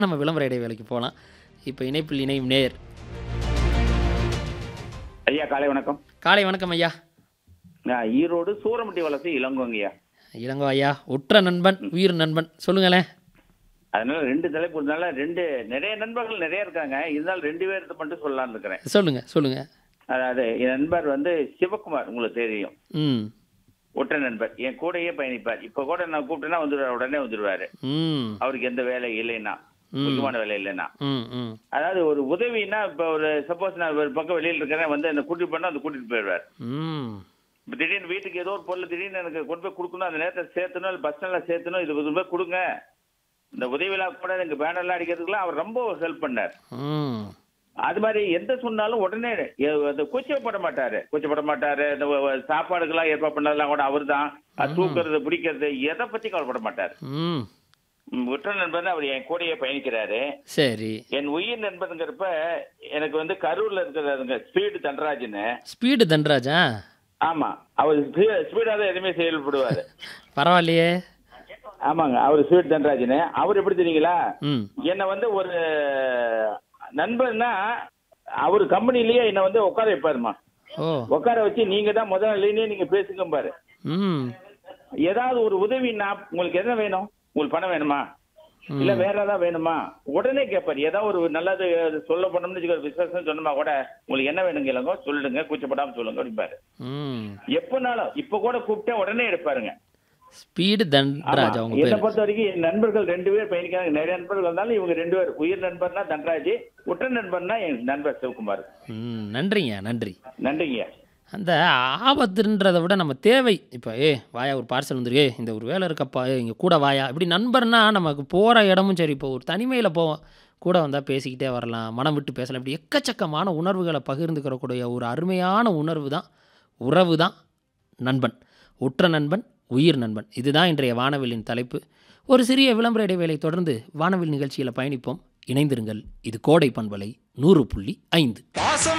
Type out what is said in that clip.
நம்ம விளம்பர இடைவேளைக்கு போகலாம் இப்போ இணைப்பில் இணையும் நேர் ஐயா காலை வணக்கம் காலை வணக்கம் ஐயா நான் ஈரோடு சூரமட்டி வளர்ச்சி இளங்கோங்கய்யா இளங்கோ ஐயா உற்ற நண்பன் உயிர் நண்பன் சொல்லுங்களேன் அதனால ரெண்டு தலைப்பு இருந்தால ரெண்டு நிறைய நண்பர்கள் நிறைய இருக்காங்க இருந்தாலும் ரெண்டு பேர்த்த மட்டும் சொல்லலாம்னு இருக்கிறேன் சொல்லுங்க சொல்லுங்க அதாவது என் நண்பர் வந்து சிவகுமார் உங்களுக்கு தெரியும் ம் ஒற்றை நண்பர் என் கூடயே பயணிப்பார் இப்ப கூட நான் கூப்பிட்டேன்னா வந்துடுவார் உடனே வந்துடுவாரு ம் அவருக்கு எந்த வேலை இல்லைன்னா ம். முக்கியமான வேலை இல்லைன்னா ம் ம் அதாவது ஒரு உதவின்னா இப்ப ஒரு சப்போஸ் நான் ஒரு பக்கம் வெளியில இருக்கிறேன் வந்து என்ன கூட்டிட்டு போனா அந்த கூட்டிட்டு போயிடுவார் ம் இப்ப திடீர்னு வீட்டுக்கு ஏதோ ஒரு பொருள் திடீர்னு எனக்கு கொண்டு போய் கொடுக்கணும் அந்த நேரத்தை சேர்த்தணும் இல்லை பஸ் ஸ்டாண்ட்ல சேர்த்தணும் இது இது போய் கொடுங்க இந்த உதவியிலா கூட எனக்கு பேனர்லாம் அடிக்கிறதுக்குலாம் அவர் ரொம்ப ஹெல்ப் பண்ணார் ம் அது மாதிரி எந்த சொன்னாலும் உடனே எ- அது கூச்சப்பட மாட்டாரு கூச்சப்பட மாட்டாரு இந்த வ- வ- சாப்பாடுக்கெல்லாம் ஏற்பாடு பண்ணதெல்லாம் கூட அவர் தான் தூக்குறது பிடிக்கிறது எதை பத்தி கவலைப்பட மாட்டார் ம் ம், உற்ற நண்பர் அவர் என் கூடயே பயணிக்கிறாரு சரி என் உயிர் நண்பருங்கிறப்ப எனக்கு வந்து கரூர்ல இருக்கிறாருங்க ஸ்பீடு தண்டராஜ்னு ஸ்பீடு தன்ராஜா ஆமா அவர் ஸ்பீடா தான் எதுவுமே செயல்படுவாரு பரவாயில்லையே ஆமாங்க அவர் ஸ்வீட் தண்டராஜன் அவர் எப்படி தெரியுங்களா ம் என்னை வந்து ஒரு நண்பர்னா அவர் கம்பெனிலேயே என்னை வந்து உட்கார வைப்பாருமா ஓ உட்கார வச்சு நீங்க தான் முதல் நிலையிலே நீங்க பேசுங்க பாரு ம் ஏதாவது ஒரு உதவின்னா உங்களுக்கு என்ன வேணும் உங்களுக்கு பணம் வேணுமா ம். இல்ல வேற ஏதாவது வேணுமா உடனே கேட்பாரு ஏதாவது ஒரு நல்லது சொல்ல போனோம்னு வச்சுக்கோ விசேஷம் சொன்னோமா கூட உங்களுக்கு என்ன வேணுங்க இல்லைங்க சொல்லுங்க கூச்சப்படாம சொல்லுங்க அப்படிம்பாரு ம் எப்பனாலும் இப்ப கூட கூப்பிட்டேன் உடனே எடுப்பாருங்க ஸ்பீடு தன்ராஜா ஆமா. உங்க என்னை பேர் பொறுத்த வரைக்கும் என் நண்பர்கள் ரெண்டு பேர் பயணிக்கிறாங்க நிறைய நண்பர்கள் இருந்தாலும் இவங்க ரெண்டு பேர் உயிர் நண்பர்னா தன்ராஜ் உற்ற நண்பர்னா என் நண்பர் சிவகுமார் ம் நன்றிங்க நன்றி நன்றிங்க அந்த ஆபத்துன்றதை விட நம்ம தேவை இப்போ ஏ வாயா ஒரு பார்சல் வந்துருக்கு ஏய், இந்த ஒரு வேலை இருக்கப்பா ஏ இங்கே கூட வாயா இப்படி நண்பர்னா நமக்கு போகிற இடமும் சரி இப்போ ஒரு தனிமையில் போவோம் கூட வந்தால் பேசிக்கிட்டே வரலாம் மனம் விட்டு பேசலாம் இப்படி எக்கச்சக்கமான உணர்வுகளை பகிர்ந்துக்கிறக்கூடிய ஒரு அருமையான உணர்வு தான் உறவு தான் நண்பன் உற்ற நண்பன் உயிர் நண்பன் இதுதான் இன்றைய வானவில்லின் தலைப்பு ஒரு சிறிய விளம்பர இடைவேளை தொடர்ந்து வானவில் நிகழ்ச்சியில் பயணிப்போம் இணைந்திருங்கள் இது கோடை பண்பலை நூறு புள்ளி ஐந்து பாசம்